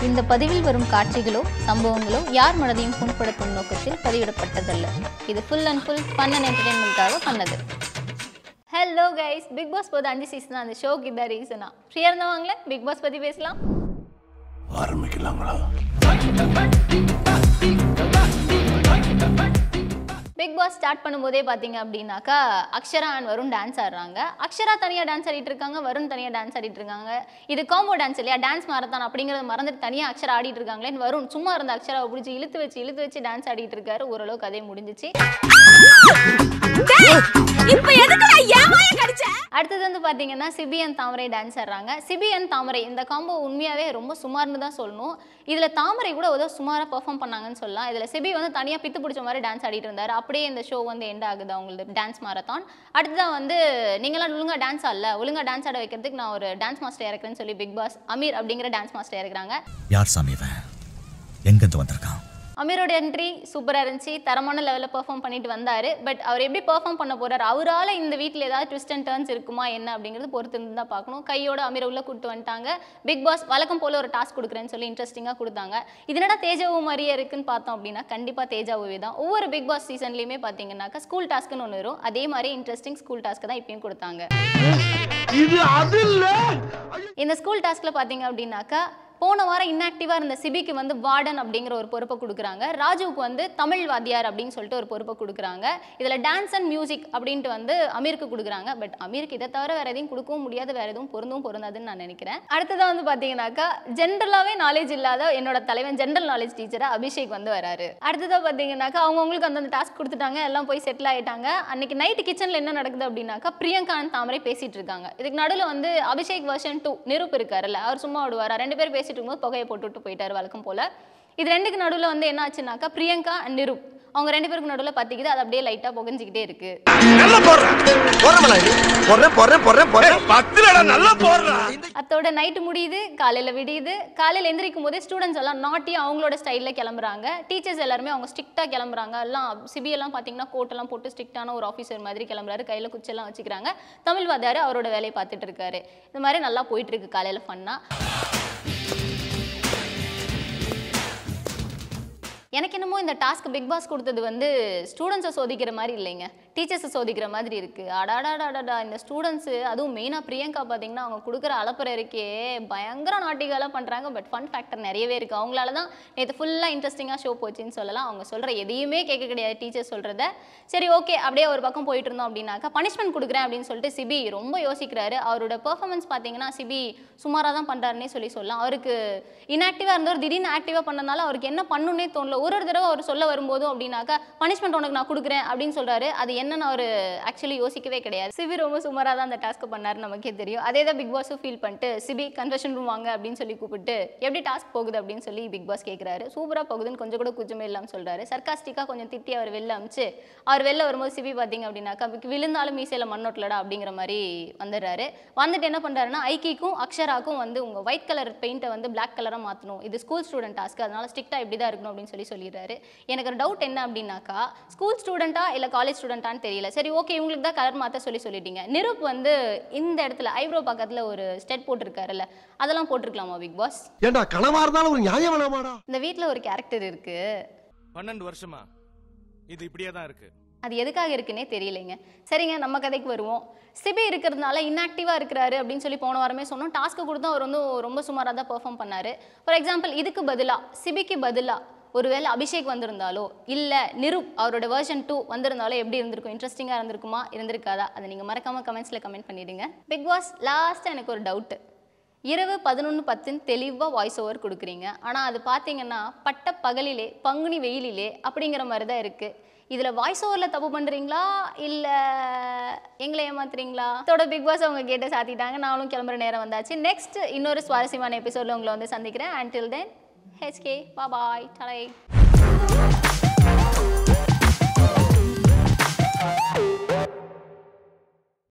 இந்த பதிவில் வரும் காட்சிகளோ சம்பவங்களோ யார் மனதையும் புண்படுத்தும் நோக்கத்தில் பதிவிடப்பட்டதல்ல இது full and full fun and என்டர்டைன்மெண்ட்காக பண்ணது ஹலோ கைஸ் பிக் பாஸ் போது அஞ்சு சீசன் அந்த ஷோக்கு இதான் ரீசனா ஃப்ரீயாக இருந்தவங்களே பிக் பாஸ் பற்றி பேசலாம் ஆரம்பிக்கலாங்களா பிக் பாஸ் ஸ்டார்ட் பண்ணும்போதே பார்த்தீங்க அப்படின்னாக்கா அக்ஷரா அண்ட் வருண் டான்ஸ் ஆடுறாங்க அக்ஷரா தனியாக டான்ஸ் ஆடிட்டு இருக்காங்க வருண் தனியாக டான்ஸ் ஆடிட்டு இருக்காங்க இது காம்போ டான்ஸ் இல்லையா டான்ஸ் மாரத்தான் அப்படிங்கிறத மறந்துட்டு தனியாக அக்ஷரா ஆடிட்டு இருக்காங்களேன்னு வருண் சும்மா இருந்த அக்ஷராவை பிடிச்சி இழுத்து வச்சு இழுத்து வச்சு டான்ஸ் ஆடிட்டு இருக்காரு ஓரளவு கதை முடிஞ்சிச்சு இப்ப எதுக்குடா ஏமாய கடிச்ச அடுத்தது வந்து பார்த்தீங்கன்னா சிபிஎன் தாமரை டான்ஸ் ஆடுறாங்க சிபிஎன் தாமரை இந்த காம்போ உண்மையாகவே ரொம்ப சுமார்னு தான் சொல்லணும் இதில் தாமரை கூட ஏதோ சுமாராக பெர்ஃபார்ம் பண்ணாங்கன்னு சொல்லலாம் இதில் சிபி வந்து தனியாக பித்து பிடிச்ச மாதிரி டான்ஸ் ஆடிட்டு இருந்தார் அப்படியே இந்த ஷோ வந்து எண்ட் ஆகுது அவங்களது டான்ஸ் மாரத்தான் அடுத்ததான் வந்து நீங்களாம் ஒழுங்கா டான்ஸ் ஆடல ஒழுங்கா டான்ஸ் ஆட வைக்கிறதுக்கு நான் ஒரு டான்ஸ் மாஸ்டர் இறக்குறேன்னு சொல்லி பிக் பாஸ் அமீர் அப்படிங்கிற டான்ஸ் மாஸ்டர் இறக்குறாங்க யார் சாமி இவன் எங்கிருந்து வந்திருக்கான் அமீரோட என்ட்ரி சூப்பராக இருந்துச்சு தரமான லெவலில் பெர்ஃபார்ம் பண்ணிட்டு வந்தார் பட் அவர் எப்படி பெர்ஃபார்ம் பண்ண போறார் அவரால் இந்த வீட்டில் ஏதாவது ட்விஸ்ட் அண்ட் டர்ன்ஸ் இருக்குமா என்ன அப்படிங்கிறது பொறுத்து இருந்து தான் பார்க்கணும் கையோட அமீரை உள்ள கூட்டு வந்துட்டாங்க பிக் பாஸ் வழக்கம் போல ஒரு டாஸ்க் கொடுக்குறேன்னு சொல்லி இன்ட்ரெஸ்டிங்காக கொடுத்தாங்க இது என்னடா தேஜாவு மாதிரியே இருக்குன்னு பார்த்தோம் அப்படின்னா கண்டிப்பாக தேஜாவுவே தான் ஒவ்வொரு பிக் பாஸ் சீசன்லையுமே பார்த்தீங்கன்னாக்கா ஸ்கூல் டாஸ்க்குன்னு ஒன்று வரும் அதே மாதிரி இன்ட்ரெஸ்டிங் ஸ்கூல் டாஸ்க்கு தான் இப்பயும் கொடுத்தாங்க இது அது இல்ல இந்த ஸ்கூல் டாஸ்க்ல பாத்தீங்க அப்படின்னாக்கா போன வாரம் இன்ஆக்டிவாக இருந்த சிபிக்கு வந்து வார்டன் அப்படிங்கிற ஒரு பொறுப்பை கொடுக்குறாங்க ராஜுவுக்கு வந்து தமிழ் வாத்தியார் அப்படின்னு சொல்லிட்டு ஒரு பொறுப்பை கொடுக்குறாங்க இதில் டான்ஸ் அண்ட் மியூசிக் அப்படின்ட்டு வந்து அமீருக்கு கொடுக்குறாங்க பட் அமீருக்கு இதை தவிர வேற எதையும் கொடுக்கவும் முடியாது வேற எதுவும் பொருந்தும் பொருந்தாதுன்னு நான் நினைக்கிறேன் அடுத்ததாக வந்து பார்த்தீங்கன்னாக்கா ஜென்ரலாகவே நாலேஜ் இல்லாத என்னோட தலைவன் ஜென்ரல் நாலேஜ் டீச்சராக அபிஷேக் வந்து வராரு அடுத்ததாக பார்த்தீங்கன்னாக்கா அவங்கவுங்களுக்கு அந்தந்த டாஸ்க் கொடுத்துட்டாங்க எல்லாம் போய் செட்டில் ஆயிட்டாங்க அன்னைக்கு நைட்டு கிச்சனில் என்ன நடக்குது அப்படின்னாக்கா பிரியங்கா and தாமரை பேசிட்டு இருக்காங்க இதுக்கு நடுவில் வந்து அபிஷேக் வெர்ஷன் டூ நிரூப் இருக்காருல்ல அவர் சும்மா விடுவாரா ரெண்டு பேரும் பேசிட்டு இருக்கும்போது புகையை போட்டு விட்டு போயிட்டாரு வழக்கம் போல இது ரெண்டுக்கு நடுவில் வந்து என்ன ஆச்சுனாக்கா பிரியங்கா அண்ட் நிரூப் அவங்க ரெண்டு பேருக்கு நடுவில் பத்திக்குது அது அப்படியே லைட்டாக புகஞ்சிக்கிட்டே இருக்கு நல்லா போடுறேன் போடுறேன் போடுறேன் போடுறேன் போடுறேன் போடுறேன் பத்துல நல்லா போடுறேன் அத்தோட நைட்டு முடியுது காலையில் விடியுது காலையில் எந்திரிக்கும் போதே ஸ்டூடெண்ட்ஸ் எல்லாம் நாட்டி அவங்களோட ஸ்டைலில் கிளம்புறாங்க டீச்சர்ஸ் எல்லாருமே அவங்க ஸ்ட்ரிக்டாக கிளம்புறாங்க எல்லாம் சிபி எல்லாம் பார்த்தீங்கன்னா கோட்டெல்லாம் போட்டு ஸ்ட்ரிக்டான ஒரு ஆஃபீஸர் மாதிரி கிளம்புறாரு கையில் குச்செல்லாம் வச்சுக்கிறாங்க தமிழ் வாத்தியார் அவரோட வேலையை பார்த்துட்டு இருக்காரு இந்த மாதிரி நல்லா போயிட்டு இருக்கு காலையில் ஃபன்னா எனக்கு என்னமோ இந்த டாஸ்க் பிக் பாஸ் கொடுத்தது வந்து ஸ்டூடெண்ட்ஸை சோதிக்கிற மாதிரி இல்லைங்க டீச்சர்ஸை சோதிக்கிற மாதிரி இருக்கு அடாடாடாடா இந்த ஸ்டூடெண்ட்ஸு அதுவும் மெயினாக பிரியங்கா பார்த்தீங்கன்னா அவங்க கொடுக்குற அலப்பறை இருக்கே பயங்கர நாட்டிகளாக பண்ணுறாங்க பட் ஃபன் ஃபேக்டர் நிறையவே இருக்குது அவங்களால தான் நேற்று ஃபுல்லாக இன்ட்ரெஸ்டிங்காக ஷோ போச்சுன்னு சொல்லலாம் அவங்க சொல்கிற எதையுமே கேட்க கிடையாது டீச்சர் சொல்கிறத சரி ஓகே அப்படியே ஒரு பக்கம் போயிட்டு இருந்தோம் அப்படின்னாக்கா பனிஷ்மெண்ட் கொடுக்குறேன் அப்படின்னு சொல்லிட்டு சிபி ரொம்ப யோசிக்கிறாரு அவரோட பெர்ஃபார்மன்ஸ் பார்த்தீங்கன்னா சிபி சுமாராக தான் பண்ணுறாருன்னே சொல்லி சொல்லலாம் அவருக்கு இன்ஆக்டிவாக இருந்தவர் திடீர்னு ஆக்டிவாக பண்ணனால அவருக்கு என்ன பண்ணுன்னே தோணல ஒரு ஒரு தடவை அவர் சொல்ல வரும்போதும் அப்படின்னாக்கா பனிஷ்மெண்ட் உனக்கு நான் கொடுக்குறேன் அப்படின்னு சொல்றாரு அது என்னன்னு அவர் ஆக்சுவலி யோசிக்கவே கிடையாது சிபி ரொம்ப சுமாராக தான் அந்த டாஸ்க் பண்ணாரு நமக்கே தெரியும் அதே தான் பிக் பாஸும் ஃபீல் பண்ணிட்டு சிபி கன்வெர்ஷன் ரூம் வாங்க அப்படின்னு சொல்லி கூப்பிட்டு எப்படி டாஸ்க் போகுது அப்படின்னு சொல்லி பிக் பாஸ் கேட்குறாரு சூப்பராக போகுதுன்னு கொஞ்சம் கூட குச்சமே இல்லாமல் சொல்றாரு சர்க்காஸ்டிக்காக கொஞ்சம் திட்டி அவர் வெளில அமிச்சு அவர் வெளில வரும்போது சிபி பார்த்தீங்க அப்படின்னாக்கா விழுந்தாலும் மீசையில் மண்ணோட்டலடா அப்படிங்கிற மாதிரி வந்துடுறாரு வந்துட்டு என்ன பண்ணுறாருன்னா ஐக்கிக்கும் அக்ஷராக்கும் வந்து உங்கள் ஒயிட் கலர் பெயிண்ட்டை வந்து பிளாக் கலராக மாற்றணும் இது ஸ்கூல் ஸ்டூடெண்ட் டாஸ்க் அதனால ஸ்ட்ரிக்டாக இப்படி தான் இருக்கணும் அப்படின்னு சொல்லி சொல்லிடுறாரு எனக்கு ஒரு டவுட் என்ன அப்படின்னாக்கா ஸ்கூல் ஸ்டூடெண்ட்டா இல்லை காலேஜ் ஸ்டூடெண்ட்டான்னு தெரியல சரி ஓகே இவங்களுக்கு தான் கலர் மாற்ற சொல்லி சொல்லிட்டீங்க நிரூப் வந்து இந்த இடத்துல ஐப்ரோ பக்கத்தில் ஒரு ஸ்டெட் போட்டிருக்காருல்ல அதெல்லாம் போட்டிருக்கலாமா பிக் பாஸ் ஏண்டா கனவா இருந்தாலும் ஒரு நியாயம் வேணாமாடா இந்த வீட்டில் ஒரு கேரக்டர் இருக்கு பன்னெண்டு வருஷமா இது இப்படியே தான் இருக்கு அது எதுக்காக இருக்குன்னே தெரியலைங்க சரிங்க நம்ம கதைக்கு வருவோம் சிபி இருக்கிறதுனால இன்ஆக்டிவாக இருக்கிறாரு அப்படின்னு சொல்லி போன வாரமே சொன்னோம் டாஸ்க்கு கொடுத்து அவர் வந்து ரொம்ப சுமாராக தான் பெர்ஃபார்ம் பண்ணாரு ஃபார் எக்ஸாம்பிள் இதுக்கு பதிலாக சிபிக்கு பதிலாக ஒருவேளை அபிஷேக் வந்திருந்தாலோ இல்லை நிருப் அவரோட வெர்ஷன் டூ வந்திருந்தாலோ எப்படி இருந்திருக்கும் இன்ட்ரெஸ்டிங்காக இருந்திருக்குமா இருந்திருக்காதா அதை நீங்கள் மறக்காமல் கமெண்ட்ஸில் கமெண்ட் பண்ணிடுங்க பிக் பாஸ் லாஸ்ட்டாக எனக்கு ஒரு டவுட்டு இரவு பதினொன்று பத்துன்னு தெளிவாக வாய்ஸ் ஓவர் கொடுக்குறீங்க ஆனால் அது பார்த்தீங்கன்னா பட்ட பகலிலே பங்குனி வெயிலிலே அப்படிங்கிற மாதிரி தான் இருக்குது இதில் வாய்ஸ் ஓவரில் தப்பு பண்ணுறீங்களா இல்லை எங்களை ஏமாத்துறீங்களா இதோட பிக் பாஸ் அவங்க கேட்ட சாத்திட்டாங்க நானும் கிளம்புற நேரம் வந்தாச்சு நெக்ஸ்ட் இன்னொரு சுவாரஸ்யமான எபிசோடில் உங்களை வந்து சந்திக்கிறேன் until then ஹெச்கே பாய் தலை